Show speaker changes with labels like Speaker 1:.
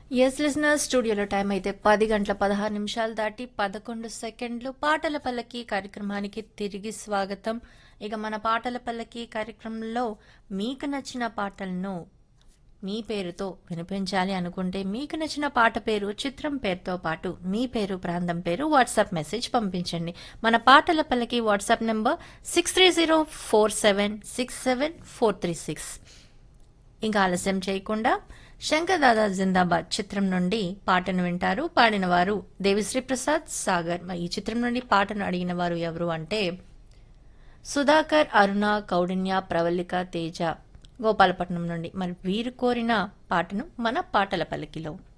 Speaker 1: yes listener స్టూడియోలో time అయితే పది గంటల పదహారు నిమిషాలు దాటి పదకొండు సెకండ్లు పాటల పల్లకి కార్యక్రమానికి తిరిగి స్వాగతం ఇక మన పాటల పల్లకి కార్యక్రమంలో మీకు నచ్చిన పాటలను మీ పేరుతో వినిపించాలి అనుకుంటే మీకు నచ్చిన పాట పేరు చిత్రం పేరుతో పాటు మీ పేరు ప్రాంతం పేరు వాట్సాప్ మెసేజ్ పంపించండి మన పాటల పల్లకి WhatsApp number six three zero four seven six seven four three six ఇంకా ఆలస్యం చేయకుండా శంకర్ దాదా జిందాబాద్ చిత్రం నుండి పాటను వింటారు పాడిన వారు దేవిశ్రీ ప్రసాద్ సాగర్ మరి ఈ చిత్రం నుండి పాటను అడిగిన వారు ఎవరు అంటే సుధాకర్ అరుణ కౌడిన్య ప్రవళిక తేజ గోపాలపట్నం నుండి మరి వీరు కోరిన పాటను మన పాటల పలికిలో